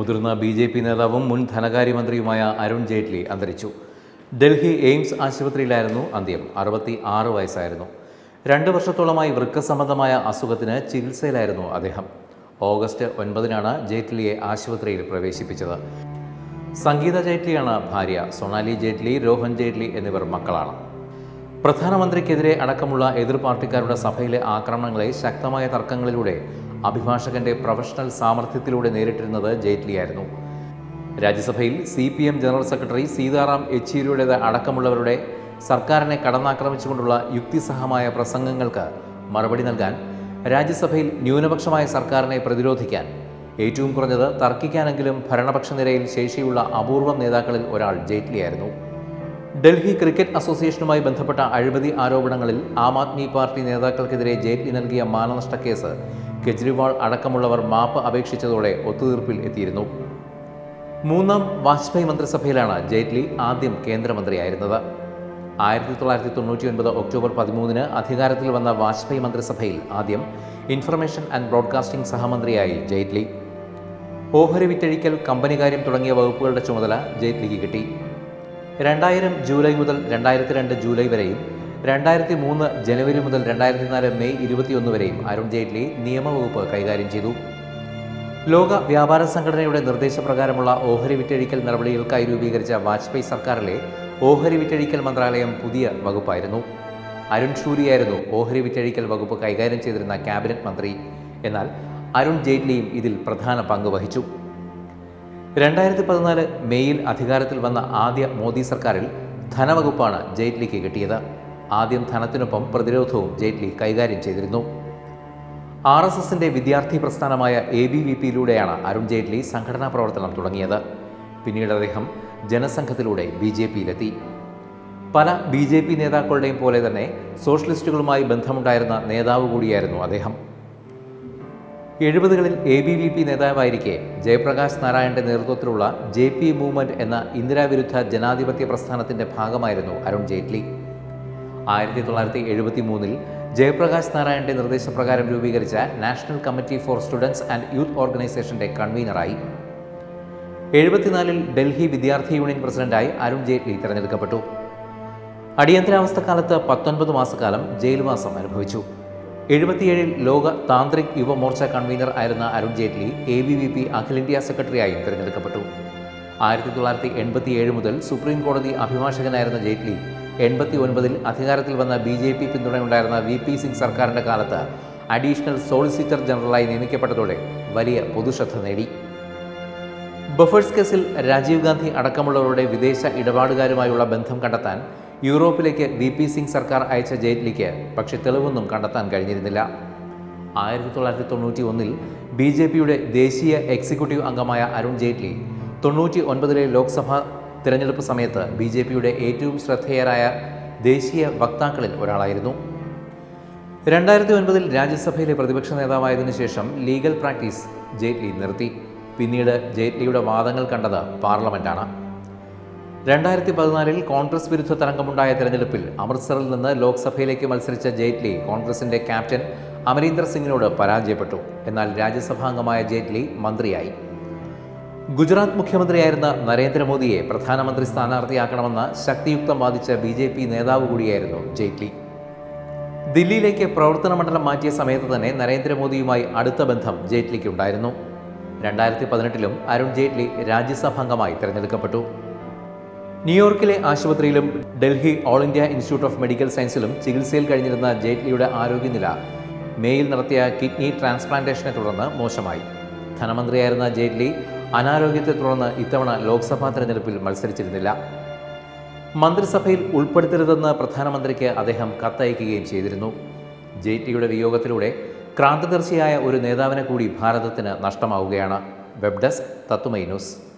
മുതിർന്ന B J P നേതാവും മുൻ ധനകാര്യമന്ത്രിയുമായ അരുൺ ജെയ്റ്റ്ലി അന്തരിച്ചു ഡൽഹി എയിംസ് ആശുപത്രിയിലായിരുന്നു അന്ത്യം അറുപത്തി ആറ് വയസ്സായിരുന്നു രണ്ട് വർഷത്തോളമായി വൃക്ക സംബന്ധമായ അസുഖത്തിന് ചികിത്സയിലായിരുന്നു അദ്ദേഹം ഓഗസ്റ്റ് ഒൻപതിനാണ് ജെയ്റ്റ്ലിയെ ആശുപത്രിയിൽ പ്രവേശിപ്പിച്ചത് സംഗീത ജെയ്റ്റ്ലിയാണ് ഭാര്യ സൊണാലി ജെയ്റ്റ്ലി രോഹൻ ജെയ്റ്റ്ലി എന്നിവർ മക്കളാണ് പ്രധാനമന്ത്രിക്കെതിരെ അടക്കമുള്ള എതിർ പാർട്ടിക്കാരുടെ സഭയിലെ ആക്രമണങ്ങളെ ശക്തമായ തർക്കങ്ങളിലൂടെ അഭിഭാഷകന്റെ പ്രൊഫഷണൽ സാമർഥ്യത്തിലൂടെ നേരിട്ടിരുന്നത് ജെയ്റ്റ്ലിയായിരുന്നു രാജ്യസഭയിൽ C P M general secretary Sitaram യെച്ചൂരിയുടേത് അടക്കമുള്ളവരുടെ സർക്കാരിനെ കടന്നാക്രമിച്ചുകൊണ്ടുള്ള യുക്തിസഹമായ പ്രസംഗങ്ങൾക്ക് മറുപടി നൽകാൻ രാജ്യസഭയിൽ ന്യൂനപക്ഷമായ സർക്കാരിനെ പ്രതിരോധിക്കാൻ ഏറ്റവും കുറഞ്ഞത് തർക്കിക്കാനെങ്കിലും ഭരണപക്ഷ നിരയിൽ ശേഷിയുള്ള അപൂർവം നേതാക്കളിൽ ഒരാൾ ജെയ്റ്റ്ലിയായിരുന്നു ഡൽഹി ക്രിക്കറ്റ് അസോസിയേഷനുമായി ബന്ധപ്പെട്ട അഴിമതി ആരോപണങ്ങളിൽ ആം ആദ്മി പാർട്ടി നേതാക്കൾക്കെതിരെ ജെയ്റ്റ്ലി നൽകിയ മാനനഷ്ട കേസ് കെജ്രിവാൾ അടക്കമുള്ളവർ മാപ്പ് അപേക്ഷിച്ചതോടെ ഒത്തുതീർപ്പിൽ എത്തിയിരുന്നു മൂന്നാം വാജ്പേയി മന്ത്രിസഭയിലാണ് ജെയ്റ്റ്ലി ആദ്യം കേന്ദ്രമന്ത്രിയായിരുന്നത് ആയിരത്തി തൊള്ളായിരത്തി തൊണ്ണൂറ്റി ഒൻപത് ഒക്ടോബർ പതിമൂന്നിന് അധികാരത്തിൽ വന്ന വാജ്പേയി മന്ത്രിസഭയിൽ ആദ്യം ഇൻഫർമേഷൻ ആൻഡ് ബ്രോഡ്കാസ്റ്റിംഗ് സഹമന്ത്രിയായി ജെയ്റ്റ്ലി ഓഹരി വിറ്റഴിക്കൽ കമ്പനികാര്യം തുടങ്ങിയ വകുപ്പുകളുടെ ചുമതല ജെയ്റ്റ്ലിക്ക് കിട്ടി രണ്ടായിരം ജൂലൈ മുതൽ രണ്ടായിരത്തി രണ്ട് ജൂലൈ വരെയും രണ്ടായിരത്തി മൂന്ന് ജനുവരി മുതൽ രണ്ടായിരത്തി നാല് മെയ് ഇരുപത്തിയൊന്ന് വരെയും അരുൺ ജെയ്റ്റ്ലി നിയമവകുപ്പ് കൈകാര്യം ചെയ്തു ലോക വ്യാപാര സംഘടനയുടെ നിർദ്ദേശപ്രകാരമുള്ള ഓഹരി വിറ്റഴിക്കൽ നടപടികൾക്കായി രൂപീകരിച്ച വാജ്പേയി സർക്കാരിലെ ഓഹരി വിറ്റഴിക്കൽ മന്ത്രാലയം പുതിയ വകുപ്പായിരുന്നു അരുൺ ഷൂരിയായിരുന്നു ഓഹരി വിറ്റഴിക്കൽ വകുപ്പ് കൈകാര്യം ചെയ്തിരുന്ന ക്യാബിനറ്റ് മന്ത്രി എന്നാൽ അരുൺ ജെയ്റ്റ്ലിയും ഇതിൽ പ്രധാന പങ്ക് വഹിച്ചു രണ്ടായിരത്തി പതിനാല് മെയ്യിൽ അധികാരത്തിൽ വന്ന ആദ്യ മോദി സർക്കാരിൽ ധനവകുപ്പാണ് ജെയ്റ്റ്ലിക്ക് കിട്ടിയത് ആദ്യം ധനത്തിനൊപ്പം പ്രതിരോധവും ജെയ്റ്റ്ലി കൈകാര്യം ചെയ്തിരുന്നു ആർ എസ് എസിന്റെ വിദ്യാർത്ഥി പ്രസ്ഥാനമായ എ ബി വി പിയിലൂടെയാണ് അരുൺ ജെയ്റ്റ്ലി സംഘടനാ പ്രവർത്തനം തുടങ്ങിയത് പിന്നീട് അദ്ദേഹം ജനസംഘത്തിലൂടെ ബി ജെ പിയിലെത്തി പല ബി ജെ പി നേതാക്കളുടെയും പോലെ തന്നെ സോഷ്യലിസ്റ്റുകളുമായി ബന്ധമുണ്ടായിരുന്ന നേതാവ് കൂടിയായിരുന്നു അദ്ദേഹം എഴുപതുകളിൽ എ ബി വി പി നേതാവായിരിക്കെ ജയപ്രകാശ് നാരായണന്റെ നേതൃത്വത്തിലുള്ള ജെ പി മൂവ്മെന്റ് എന്ന ഇന്ദിരാവിരുദ്ധ ജനാധിപത്യ പ്രസ്ഥാനത്തിന്റെ ഭാഗമായിരുന്നു അരുൺ ജെയ്റ്റ്ലി ആയിരത്തി തൊള്ളായിരത്തി എഴുപത്തി മൂന്നിൽ ജയപ്രകാശ് നാരായണന്റെ നിർദ്ദേശപ്രകാരം രൂപീകരിച്ച national committee for students and youth ഓർഗനൈസേഷന്റെ കൺവീനറായി എഴുപത്തിനാലിൽ ഡൽഹി വിദ്യാർത്ഥി യൂണിയൻ പ്രസിഡന്റായി അരുൺ ജെയ്റ്റ്ലി തിരഞ്ഞെടുക്കപ്പെട്ടു അടിയന്തരാവസ്ഥക്കാലത്ത് പത്തൊൻപത് മാസക്കാലം ജയിൽവാസം അനുഭവിച്ചു എഴുപത്തിയേഴിൽ ലോക താന്ത്രിക് യുവമോർച്ച കൺവീനർ ആയിരുന്ന Arun Jaitley A B V P അഖിലേന്ത്യാ സെക്രട്ടറിയായും തിരഞ്ഞെടുക്കപ്പെട്ടു ആയിരത്തി തൊള്ളായിരത്തി എൺപത്തിയേഴ് മുതൽ സുപ്രീം കോടതി അഭിഭാഷകനായിരുന്ന ജെയ്റ്റ്ലി എൺപത്തി ഒൻപതിൽ അധികാരത്തിൽ വന്ന ബി ജെ പി പിന്തുണയുണ്ടായിരുന്ന വി പി സിംഗ് സർക്കാരിൻ്റെ കാലത്ത് അഡീഷണൽ സോളിസിറ്റർ ജനറലായി നിയമിക്കപ്പെട്ടതോടെ വലിയ പൊതുശ്രദ്ധ നേടി ബഫേഴ്സ് കേസിൽ രാജീവ് ഗാന്ധി അടക്കമുള്ളവരുടെ വിദേശ ഇടപാടുകാരുമായുള്ള ബന്ധം കണ്ടെത്താൻ യൂറോപ്പിലേക്ക് വി പി സിംഗ് സർക്കാർ അയച്ച ജെയ്റ്റ്ലിക്ക് പക്ഷേ തെളിവൊന്നും കണ്ടെത്താൻ കഴിഞ്ഞിരുന്നില്ല ആയിരത്തി തൊള്ളായിരത്തി തൊണ്ണൂറ്റി ഒന്നിൽ ബി ജെ പിയുടെ ദേശീയ എക്സിക്യൂട്ടീവ് അംഗമായ അരുൺ ജെയ്റ്റ്ലി തൊണ്ണൂറ്റി ഒൻപതിലെ ലോക്സഭാ തിരഞ്ഞെടുപ്പ് സമയത്ത് ബി ജെ പിയുടെ ഏറ്റവും ശ്രദ്ധേയരായ ദേശീയ വക്താക്കളിൽ ഒരാളായിരുന്നു രണ്ടായിരത്തി ഒൻപതിൽ രാജ്യസഭയിലെ പ്രതിപക്ഷ നേതാവായതിനു ശേഷം ലീഗൽ പ്രാക്ടീസ് ജെയ്റ്റ്ലി നിർത്തി പിന്നീട് ജെയ്റ്റ്ലിയുടെ വാദങ്ങൾ കണ്ടത് പാർലമെന്റാണ് രണ്ടായിരത്തി പതിനാലിൽ കോൺഗ്രസ് വിരുദ്ധ തരംഗമുണ്ടായ തെരഞ്ഞെടുപ്പിൽ അമൃത്സറിൽ നിന്ന് ലോക്സഭയിലേക്ക് മത്സരിച്ച ജെയ്റ്റ്ലി കോൺഗ്രസിന്റെ ക്യാപ്റ്റൻ അമരീന്ദർ സിംഗിനോട് പരാജയപ്പെട്ടു എന്നാൽ രാജ്യസഭാംഗമായ ജെയ്റ്റ്ലി മന്ത്രിയായി ഗുജറാത്ത് മുഖ്യമന്ത്രിയായിരുന്ന നരേന്ദ്രമോദിയെ പ്രധാനമന്ത്രി സ്ഥാനാർത്ഥിയാക്കണമെന്ന് ശക്തിയുക്തം വാദിച്ച ബി ജെ പി നേതാവ് കൂടിയായിരുന്നു ജെയ്റ്റ്ലി ദില്ലിയിലേക്ക് പ്രവർത്തന മണ്ഡലം മാറ്റിയ സമയത്ത് തന്നെ നരേന്ദ്രമോദിയുമായി അടുത്ത ബന്ധം ജെയ്റ്റ്ലിക്കുണ്ടായിരുന്നു രണ്ടായിരത്തി പതിനെട്ടിലും അരുൺ ജെയ്റ്റ്ലി രാജ്യസഭാംഗമായി തിരഞ്ഞെടുക്കപ്പെട്ടു ന്യൂയോർക്കിലെ ആശുപത്രിയിലും Delhi all India institute of medical സയൻസിലും ചികിത്സയിൽ കഴിഞ്ഞിരുന്ന ജെയ്റ്റ്ലിയുടെ ആരോഗ്യനില മേയിൽ നടത്തിയ കിഡ്നി ട്രാൻസ്പ്ലാന്റേഷനെ തുടർന്ന് മോശമായി ധനമന്ത്രിയായിരുന്ന ജെയ്റ്റ്ലി അനാരോഗ്യത്തെ തുടർന്ന് ഇത്തവണ ലോക്സഭാ തെരഞ്ഞെടുപ്പിൽ മത്സരിച്ചിരുന്നില്ല മന്ത്രിസഭയിൽ ഉൾപ്പെടുത്തരുതെന്ന് പ്രധാനമന്ത്രിക്ക് അദ്ദേഹം കത്തയക്കുകയും ചെയ്തിരുന്നു ജെയ്റ്റ്ലിയുടെ വിയോഗത്തിലൂടെ ക്രാന്തദർശിയായ ഒരു നേതാവിനെ കൂടി ഭാരതത്തിന് നഷ്ടമാവുകയാണ് വെബ് ഡെസ്ക് തത്തുമൈ ന്യൂസ്